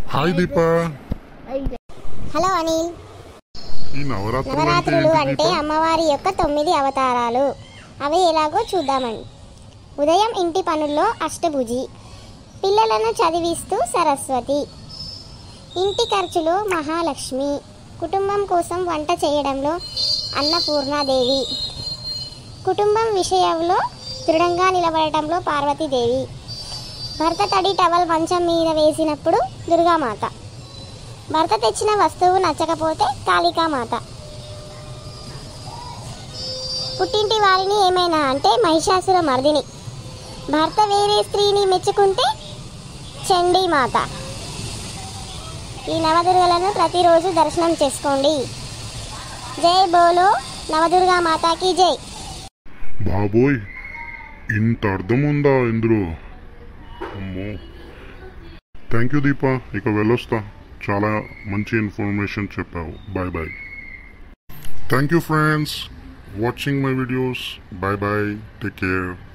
hi దీప hello Anil ఈ నవరాత్రులు అంటే నవరాత్రులు ఏంటి అంటే దీప అమ్మవారి యొక్క తొమ్మిది అవతారాలు అవి ఎలాగో చూద్దామండి ఉదయం ఇంటి పనుల్లో అష్టభుజి పిల్లలను చదివిస్తూ సరస్వతి ఇంటి ఖర్చులో మహాలక్ష్మి కుటుంబం కోసం వంట చేయడంలో అన్నపూర్ణాదేవి కుటుంబం విషయంలో దృఢంగా నిలబడటంలో పార్వతీదేవి భర్త తడి టవల్ మంచం మీద వేసినప్పుడు దుర్గామాత భర్త తెచ్చిన వస్తువు నచ్చకపోతే కాళికామాత పుట్టింటి వారిని ఏమైనా అంటే మహిషాసుర మర్దిని భర్త వేరే స్త్రీని మెచ్చుకుంటే చండీమాత ఈ నవదుర్గలను ప్రతిరోజు దర్శనం చేసుకోండి జై బోలో నవదుర్గా మాతాకి జై బాబోయ్ ఇంత అర్థం ఉందా ఇందులో అమ్మో థ్యాంక్ యూ దీప ఇక వెళ్ళొస్తా చాలా మంచి ఇన్ఫర్మేషన్ చెప్పావు bye bye thank you friends watching my videos bye bye take care